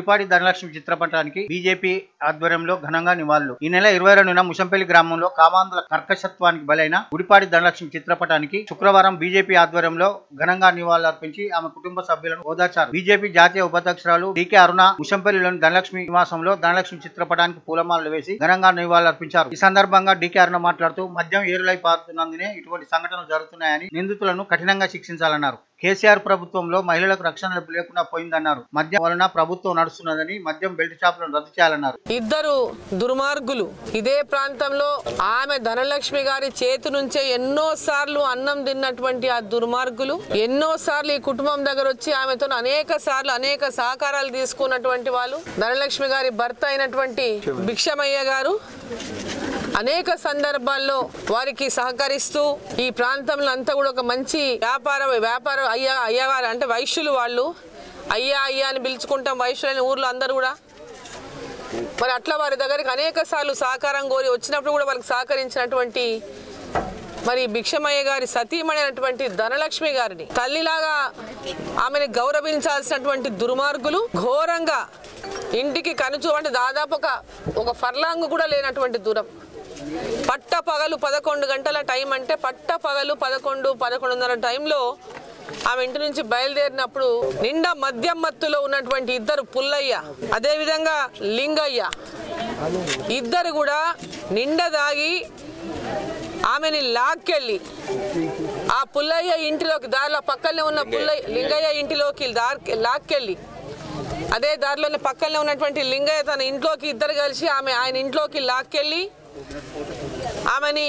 గుడిపాడి ధనలక్ష్మి చిత్రపటానికి బీజేపీ ఆధ్వర్యంలో ఘనంగా నివాళులు ఈ నెల ఇరవై రెండున ముషంపల్లి గ్రామంలో కామాంధుల కర్కశత్వానికి బలైన గుడిపాడి ధనలక్ష్మి చిత్రపటానికి శుక్రవారం బీజేపీ ఆధ్వర్యంలో ఘనంగా నివాళులర్పించి ఆమె కుటుంబ సభ్యులను ఓదార్చారు బీజేపీ జాతీయ ఉపాధ్యక్షురాలు డీకే అరుణ ముషంపల్లిలోని ధనలక్ష్మి నివాసంలో ధనలక్ష్మి చిత్రపటానికి పూలమాలలు వేసి ఘనంగా నివాళులర్పించారు ఈ సందర్భంగా డీకే అరుణ మాట్లాడుతూ మద్యం ఏరులై పారుతున్నందునే ఇటువంటి సంఘటనలు జరుగుతున్నాయని నిందితులను కఠినంగా శిక్షించాలన్నారు కేసీఆర్ ప్రభుత్వంలో మహిళలకు రక్షణ లేకుండా పోయిందన్నారు మద్యం వలన ప్రభుత్వం నడుస్తున్నదని మద్యం బెల్ట్ షాపులను రద్దు చేయాలన్నారు ఇద్దరు దుర్మార్గులు ఇదే ప్రాంతంలో ఆమె ధనలక్ష్మి గారి చేతి నుంచే ఎన్నో సార్లు అన్నం తిన్నటువంటి ఆ దుర్మార్గులు ఎన్నో సార్లు ఈ కుటుంబం దగ్గర వచ్చి ఆమెతో అనేక సార్లు అనేక సహకారాలు తీసుకున్నటువంటి వాళ్ళు ధనలక్ష్మి గారి భర్త అయినటువంటి భిక్షమయ్య గారు అనేక సందర్భాల్లో వారికి సహకరిస్తూ ఈ ప్రాంతంలో అంతా కూడా ఒక మంచి వ్యాపార వ్యాపార అయ్యా అయ్యగారు అంటే వైశ్యులు వాళ్ళు అయ్యా అయ్యా అని పిలుచుకుంటాం వైశ్యులైన ఊర్లో అందరూ కూడా మరి అట్లా వారి దగ్గరికి అనేక సార్లు సహకారం కోరి వచ్చినప్పుడు కూడా వాళ్ళకి సహకరించినటువంటి మరి భిక్షమయ్య గారి సతీమణి అయినటువంటి ధనలక్ష్మి గారిని తల్లిలాగా ఆమెను గౌరవించాల్సినటువంటి దుర్మార్గులు ఘోరంగా ఇంటికి కనుచు అంటే దాదాపు ఒక ఒక ఫర్లాంగ్ కూడా లేనటువంటి దూరం పట్ట పగలు పదకొండు గంటల టైం అంటే పట్ట పగలు పదకొండు పదకొండున్నర టైంలో ఆమె ఇంటి నుంచి బయలుదేరినప్పుడు నిండా మద్యం మత్తులో ఉన్నటువంటి ఇద్దరు పుల్లయ్య అదేవిధంగా లింగయ్య ఇద్దరు కూడా నిండా దాగి ఆమెని లాక్కెళ్ళి ఆ పుల్లయ్య ఇంటిలోకి దారిలో పక్కనే ఉన్న పుల్లయ్య లింగయ్య ఇంటిలోకి దారి లాక్కెళ్ళి అదే దారిలోనే పక్కనే ఉన్నటువంటి లింగయ్య తన ఇంట్లోకి ఇద్దరు కలిసి ఆమె ఆయన ఇంట్లోకి లాక్కెళ్ళి ఆమెని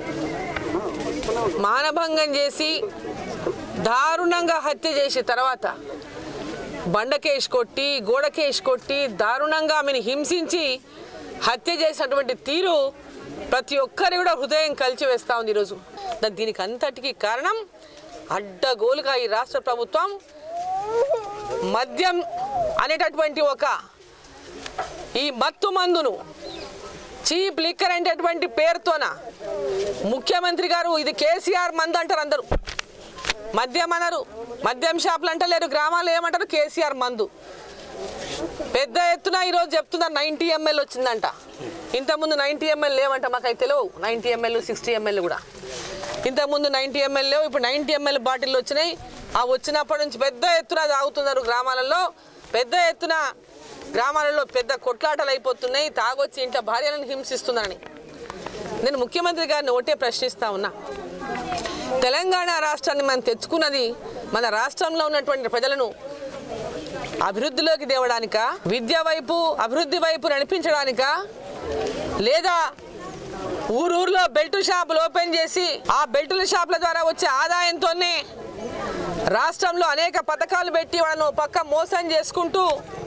మానభంగం చేసి దారుణంగా హత్య చేసి తర్వాత బండకేసి కొట్టి గోడకేసి కొట్టి దారుణంగా ఆమెను హింసించి హత్య చేసినటువంటి తీరు ప్రతి ఒక్కరి కూడా హృదయం కలిచివేస్తూ ఉంది ఈరోజు దా- దీనికి అంతటికి కారణం అడ్డగోలుగా ఈ రాష్ట్ర ప్రభుత్వం మద్యం అనేటటువంటి ఒక ఈ మత్తు మందును చీప్ లిక్కర్ అనేటటువంటి పేరుతోన ముఖ్యమంత్రి గారు ఇది కేసీఆర్ మందు అంటారు అందరూ మద్యం అనరు మద్యం షాపులు అంటలేరు గ్రామాలు ఏమంటారు కేసీఆర్ మందు పెద్ద ఎత్తున ఈరోజు చెప్తున్నారు నైంటీ ఎంఎల్ వచ్చిందంట ఇంతకుముందు నైంటీ ఎంఎల్ లేవంట మాకు అయితే తెలియవు నైంటీ ఎంఎల్ సిక్స్టీ ఎంఎల్ కూడా ఇంతకుముందు నైంటీ ఎంఎల్ లేవు ఇప్పుడు నైంటీ ఎంఎల్ బాటిల్ వచ్చినాయి ఆ వచ్చినప్పటి నుంచి పెద్ద ఎత్తున తాగుతున్నారు గ్రామాలలో పెద్ద ఎత్తున గ్రామాలలో పెద్ద కొట్లాటలు అయిపోతున్నాయి తాగొచ్చి ఇంట భార్యలను హింసిస్తున్నారని నేను ముఖ్యమంత్రి గారిని ఒకటే ప్రశ్నిస్తా ఉన్నా తెలంగాణ రాష్ట్రాన్ని మనం తెచ్చుకున్నది మన రాష్ట్రంలో ఉన్నటువంటి ప్రజలను అభివృద్ధిలోకి తేవడానిక విద్య వైపు అభివృద్ధి వైపు నడిపించడానిక లేదా ఊరూరులో బెల్ట్ షాపులు ఓపెన్ చేసి ఆ బెల్టుల షాపుల ద్వారా వచ్చే ఆదాయంతోనే రాష్ట్రంలో అనేక పథకాలు పెట్టి వాళ్ళను ఓ పక్క మోసం చేసుకుంటూ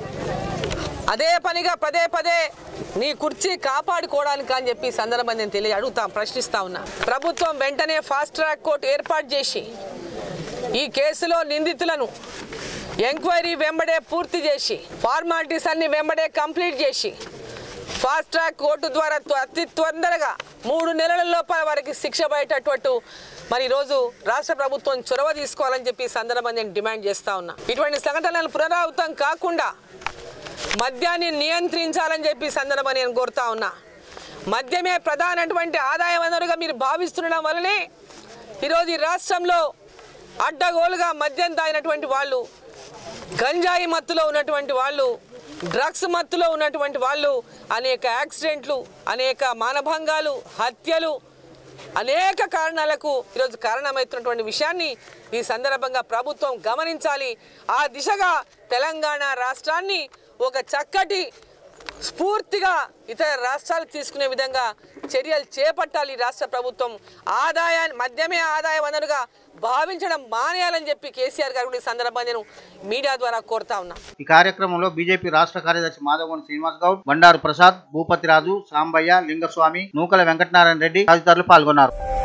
అదే పనిగా పదే పదే నీ కుర్చీ కాపాడుకోవడానికి అని చెప్పి ఈ సందర్భం నేను తెలియ అడుగుతా ప్రశ్నిస్తా ఉన్నా ప్రభుత్వం వెంటనే ఫాస్ట్ ట్రాక్ కోర్టు ఏర్పాటు చేసి ఈ కేసులో నిందితులను ఎంక్వైరీ వెంబడే పూర్తి చేసి ఫార్మాలిటీస్ అన్ని వెంబడే కంప్లీట్ చేసి ఫాస్ట్ ట్రాక్ కోర్టు ద్వారా త్వ- అతి తొందరగా మూడు నెలల లోపల వారికి శిక్ష పడేటట్టు మరి ఈరోజు రాష్ట్ర ప్రభుత్వం చొరవ తీసుకోవాలని చెప్పి ఈ సందర్భం నేను డిమాండ్ చేస్తా ఉన్నా ఇటువంటి సంఘటనలు పునరావృతం కాకుండా మద్యాన్ని నియంత్రించాలని చెప్పి ఈ సందర్భం నేను కోరుతా ఉన్నా మద్యమే ప్రధానటువంటి ఆదాయ వనరుగా మీరు భావిస్తుండడం వల్లనే ఈరోజు ఈ రాష్ట్రంలో అడ్డగోలుగా మద్యం తాగినటువంటి వాళ్ళు గంజాయి మత్తులో ఉన్నటువంటి వాళ్ళు డ్రగ్స్ మత్తులో ఉన్నటువంటి వాళ్ళు అనేక యాక్సిడెంట్లు అనేక మానభంగాలు హత్యలు అనేక కారణాలకు ఈరోజు కారణమవుతున్నటువంటి విషయాన్ని ఈ సందర్భంగా ప్రభుత్వం గమనించాలి ఆ దిశగా తెలంగాణ రాష్ట్రాన్ని ఒక చక్కటి స్ఫూర్తిగా ఇతర రాష్ట్రాలు తీసుకునే విధంగా చర్యలు చేపట్టాలి ఈ రాష్ట్ర ప్రభుత్వం ఆదాయాన్ని మద్యమే ఆదాయ వనరుగా భావించడం మానేయాలని చెప్పి కేసీఆర్ గారు కూడా ఈ సందర్భంగా నేను మీడియా ద్వారా కోరుతా ఉన్నా ఈ కార్యక్రమంలో బీజేపీ రాష్ట్ర కార్యదర్శి మాధవన్ శ్రీనివాస్ గౌడ్ బండారు ప్రసాద్ భూపతిరాజు సాంబయ్య లింగస్వామి నూకల వెంకటనారాయణ రెడ్డి తదితరులు పాల్గొన్నారు